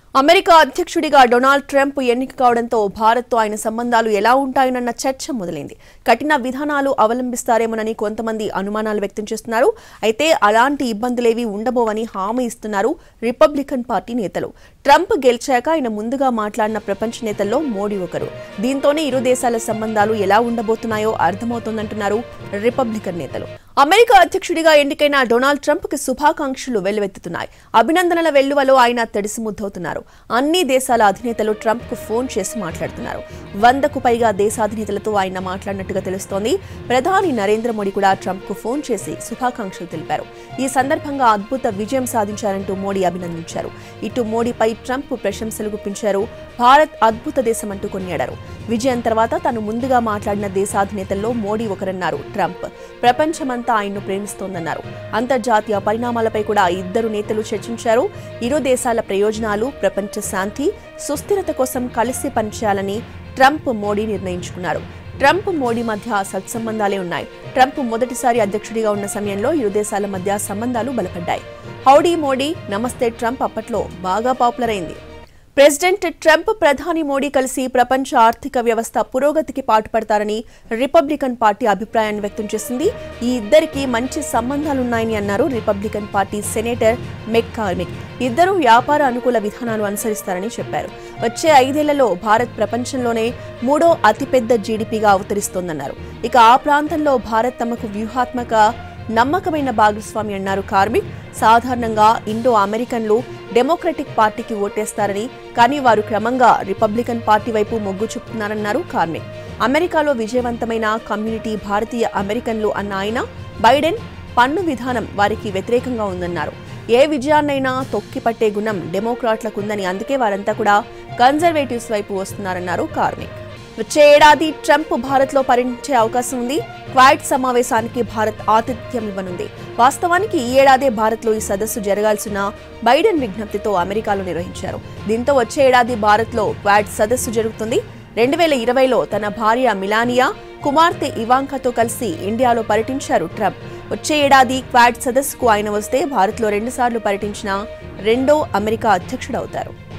America అధ్యక్షుడిగా Donald Trump ఎన్నిక కావడంతో భారత్తో ఆయన సంబంధాలు ఎలా ఉంటాయనన్న చర్చ మొదలైంది కఠిన విధానాలు అవలంబిస్తారేమోనని కొంతమంది అనుమానాలు వ్యక్తం చేస్తున్నారు అయితే అలాంటి ఇబ్బందులేవీ ఉండబోవని హామీ ఇస్తున్నారు రిపబ్లికన్ పార్టీ నేతలు ట్రంప్ గెలిచాక ఆయన ముందుగా మాట్లాడిన ప్రపంచ నేతల్లో మోడీ ఒకరు దీంతోనే ఇరు దేశాల సంబంధాలు ఎలా ఉండబోతున్నాయో అర్థమవుతోందంటున్నారు రిపబ్లికన్ నేతలు అమెరికా అధ్యక్షుడిగా ఎన్నికైన డొనాల్డ్ ట్రంప్ కి శుభాకాంక్షలు వెల్లువెత్తుతున్నాయి అభినందనల వెల్లువలో ఆయన తడిసి ముద్దవుతున్నారు అన్ని దేశాల అధినేతలు ట్రంప్ కు ఫోన్ చేసి మాట్లాడుతున్నారు వందకు పైగా దేశాధినేతలతో ఆయన మాట్లాడినట్టుగా తెలుస్తోంది ప్రధాని నరేంద్ర మోడీ కూడా ట్రంప్ కు ఫోన్ చేసి శుభాకాంక్షలు తెలిపారు ఈ సందర్భంగా అద్భుత విజయం సాధించారంటూ మోడీ అభినందించారు ఇటు మోడీపై ట్రంప్ ప్రశంసలు గుప్పించారు భారత్ అద్భుత దేశం అంటూ కొనియాడారు విజయం తర్వాత తాను ముందుగా మాట్లాడిన దేశాధినేతల్లో మోడీ ఒకరన్నారు ట్రంప్ ప్రపంచమంతా ఆయన్ను ప్రేమిస్తోందన్నారు అంతర్జాతీయ పరిణామాలపై కూడా ఇద్దరు నేతలు చర్చించారు ఇరు దేశాల ప్రయోజనాలు ప్రపంచ శాంతి సుస్థిరత కోసం కలిసి పనిచేయాలని ట్రంప్ మోడీ నిర్ణయించుకున్నారు ట్రంప్ మోడీ మధ్య సత్సంబంధాలే ఉన్నాయి ట్రంప్ మొదటిసారి అధ్యక్షుడిగా ఉన్న సమయంలో ఇరు దేశాల మధ్య సంబంధాలు బలపడ్డాయి హౌడీ మోడీ నమస్తే ట్రంప్ అప్పట్లో బాగా పాపులర్ అయింది ప్రెసిడెంట్ ట్రంప్ ప్రధాని మోడీ కలిసి ప్రపంచ ఆర్థిక వ్యవస్థ పురోగతికి పాటుపడతారని రిపబ్లికన్ పార్టీ అభిప్రాయాన్ని వ్యక్తం చేసింది ఈ ఇద్దరికి మంచి సంబంధాలున్నాయని అన్నారు Republican party senator McCormick ఇద్దరు వ్యాపార అనుకూల విధానాలు అనుసరిస్తారని చెప్పారు వచ్చే ఐదేళ్లలో భారత్ ప్రపంచంలోనే మూడో అతిపెద్ద జీడిపిగా అవతరిస్తోందన్నారు ఇక ఆ ప్రాంతంలో భారత్ తమకు వ్యూహాత్మక నమ్మకమైన భాగస్వామి అన్నారు కార్మిక్ సాధారణంగా ఇండో అమెరికన్లు డెమోక్రటిక్ పార్టీకి ఓటేస్తారని కానీ వారు క్రమంగా రిపబ్లికన్ పార్టీ వైపు మొగ్గు చూపుతున్నారన్నారు కార్మిక్ అమెరికాలో విజయవంతమైన కమ్యూనిటీ భారతీయ అమెరికన్లు అన్న ఆయన బైడెన్ పన్ను విధానం వారికి వ్యతిరేకంగా ఉందన్నారు ఏ విజయాన్నైనా తొక్కిపట్టే గుణం డెమోక్రాట్లకు ఉందని అందుకే వారంతా కూడా కన్జర్వేటివ్స్ వైపు వస్తున్నారన్నారు కార్మిక్ వచ్చే ఏడాది ట్రంప్ భారత్ లో పర్యటించే అవకాశం ఉంది క్వాడ్ సమావేశానికి భారత్ ఆతిథ్యం ఇవ్వనుంది వాస్తవానికి ఈ ఏడాదే భారత్ లో ఈ సదస్సు జరగాల్సిన బైడెన్ విజ్ఞప్తితో అమెరికాలో నిర్వహించారు దీంతో వచ్చే ఏడాది భారత్ లో క్వాడ్ సదస్సు జరుగుతుంది రెండు వేల ఇరవైలో తన భార్య మిలానియా కుమార్తె ఇవాంకాతో కలిసి ఇండియాలో పర్యటించారు ట్రంప్ వచ్చే ఏడాది క్వాడ్ సదస్సుకు ఆయన వస్తే భారత్లో రెండుసార్లు పర్యటించిన రెండో అమెరికా అధ్యక్షుడవుతారు